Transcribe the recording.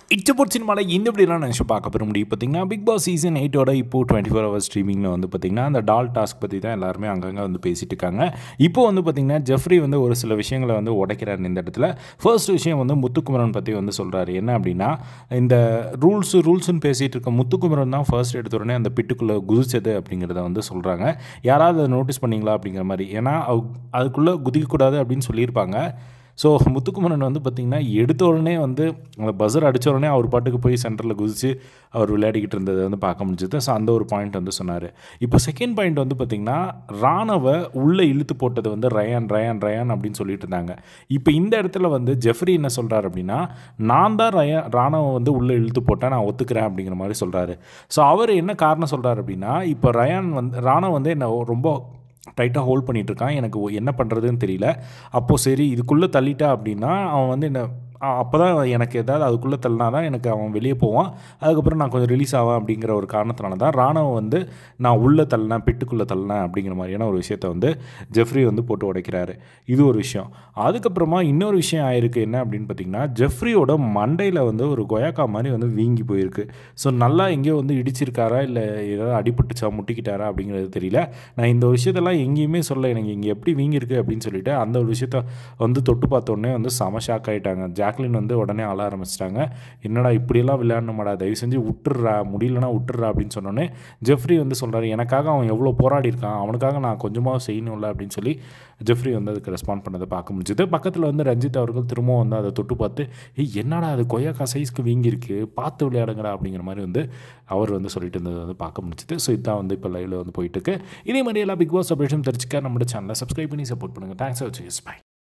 இச்சப்போட் சினிமாவில் இந்த இப்படிலாம் நினச்சி பார்க்க பெற முடியும் பார்த்தீங்கன்னா பிக் பாஸ் சீசன் எயிட்டோட இப்போ டுவெண்ட்டி ஃபோர் ஹவர்ஸ் ஸ்ட்ரீமிங்கில் வந்து பார்த்திங்கன்னா அந்த டால் டாஸ்க் பற்றி தான் எல்லாருமே அங்கங்கே வந்து பேசிட்டு இருக்காங்க இப்போ வந்து பார்த்திங்கன்னா ஜெஃப்ரி வந்து ஒரு சில விஷயங்களை வந்து உடைக்கிறார் இந்த இடத்துல ஃபர்ஸ்ட் விஷயம் வந்து முத்துக்குமரன் பற்றி வந்து சொல்கிறாரு என்ன அப்படின்னா இந்த ரூல்ஸு ரூல்ஸ்னு பேசிகிட்டு இருக்க முத்துக்குமரன் தான் ஃபர்ஸ்ட் எடுத்த உடனே அந்த பிட்டுக்குள்ளே குதிச்சது அப்படிங்கிறத வந்து சொல்கிறாங்க யாராவது அதை நோட்டீஸ் பண்ணீங்களா அப்படிங்கிற மாதிரி ஏன்னா அவ்- அதுக்குள்ளே குதிக்கக்கூடாது அப்படின்னு சொல்லியிருப்பாங்க ஸோ முத்துக்குமரன் வந்து பார்த்திங்கன்னா எடுத்த உடனே வந்து அந்த பஸர் அடித்த உடனே அவர் பாட்டுக்கு போய் சென்டரில் குதித்து அவர் விளையாடிக்கிட்டு இருந்ததை வந்து பார்க்க முடிஞ்சது ஸோ அந்த ஒரு பாயிண்ட் வந்து சொன்னார் இப்போ செகண்ட் பாயிண்ட் வந்து பார்த்திங்கன்னா ராணவ உள்ளே இழுத்து போட்டது வந்து ரயான் ரயான் ரயான் அப்படின்னு சொல்லிட்டு இருந்தாங்க இப்போ இந்த இடத்துல வந்து ஜெஃப்ரி என்ன சொல்கிறார் அப்படின்னா நான் தான் ரயா ராணவ வந்து உள்ளே இழுத்து போட்டேன் நான் ஒத்துக்கிறேன் அப்படிங்கிற மாதிரி சொல்கிறாரு ஸோ அவர் என்ன காரணம் சொல்கிறார் அப்படின்னா இப்போ ரயான் வந்து ராணவ வந்து என்ன ரொம்ப டைட்டாக ஹோல்ட் பண்ணிட்டு இருக்கான் எனக்கு ஒ- என்ன பண்ணுறதுன்னு தெரியல அப்போது சரி இதுக்குள்ளே தள்ளிட்டா அப்படின்னா அவன் வந்து என்ன அப்போ தான் எனக்கு ஏதாவது அதுக்குள்ளே தள்ளினா தான் எனக்கு அவன் வெளியே போவான் அதுக்கப்புறம் நான் கொஞ்சம் ரிலீஸ் ஆவேன் அப்படிங்கிற ஒரு காரணத்தினால தான் ராணுவம் வந்து நான் உள்ளே தள்ளினேன் பெட்டுக்குள்ளே தள்ளினேன் அப்படிங்கிற மாதிரியான ஒரு விஷயத்தை வந்து ஜெஃப்ரி வந்து போட்டு உடைக்கிறாரு இது ஒரு விஷயம் அதுக்கப்புறமா இன்னொரு விஷயம் ஆயிருக்கு என்ன அப்படின்னு பார்த்தீங்கன்னா ஜெஃப்ரியோட மண்டையில் வந்து ஒரு கொயாக்கா மாதிரி வந்து வீங்கி போயிருக்கு ஸோ நல்லா எங்கேயோ வந்து இடிச்சிருக்காரா இல்லை ஏதாவது அடிபட்டுச்சா முட்டிக்கிட்டாரா அப்படிங்கிறது தெரியல நான் இந்த விஷயத்தெல்லாம் எங்கேயுமே சொல்ல எனக்கு இங்கே எப்படி வீங்கிருக்கு அப்படின்னு சொல்லிட்டு அந்த ஒரு விஷயத்த வந்து தொட்டு பார்த்த உடனே வந்து செம ஷாக் ஆகிட்டாங்க ஜாக்லின் வந்து உடனே அழ ஆரம்பிச்சிட்டாங்க என்னடா இப்படியெல்லாம் விளையாடணுமாடா தயவு செஞ்சு விட்டுடுறா முடியலனா விட்டுடுறா அப்படின்னு சொன்னோன்னே ஜெஃப்ரி வந்து சொல்கிறாரு எனக்காக அவன் எவ்வளோ போராடி இருக்கான் அவனுக்காக நான் கொஞ்சமாக செய்யணும்ல அப்படின்னு சொல்லி ஜெஃப்ரி வந்து அதுக்கு ரெஸ்பாண்ட் பண்ணதை பார்க்க முடிஞ்சுது பக்கத்தில் வந்து ரஞ்சித் அவர்கள் திரும்பவும் வந்து அதை தொட்டு பார்த்து ஏய் என்னடா அது கொய்யாக்கா சைஸ்க்கு வீங்கியிருக்கு பார்த்து விளையாடுங்கடா அப்படிங்கிற மாதிரி வந்து அவர் வந்து சொல்லிட்டு இருந்தது வந்து பார்க்க முடிஞ்சுது ஸோ இதுதான் வந்து இப்போ லைவில் வந்து போயிட்டு இருக்கு இதே மாதிரி எல்லா பிக் பாஸ் அப்டேஷன் தெரிஞ்சுக்க நம்மளோட சேனலை சப்ஸ்கிரைப் பண்ணி சப்போர்ட் பண்ணுங்கள் தேங்க்ஸ் வச்சு பை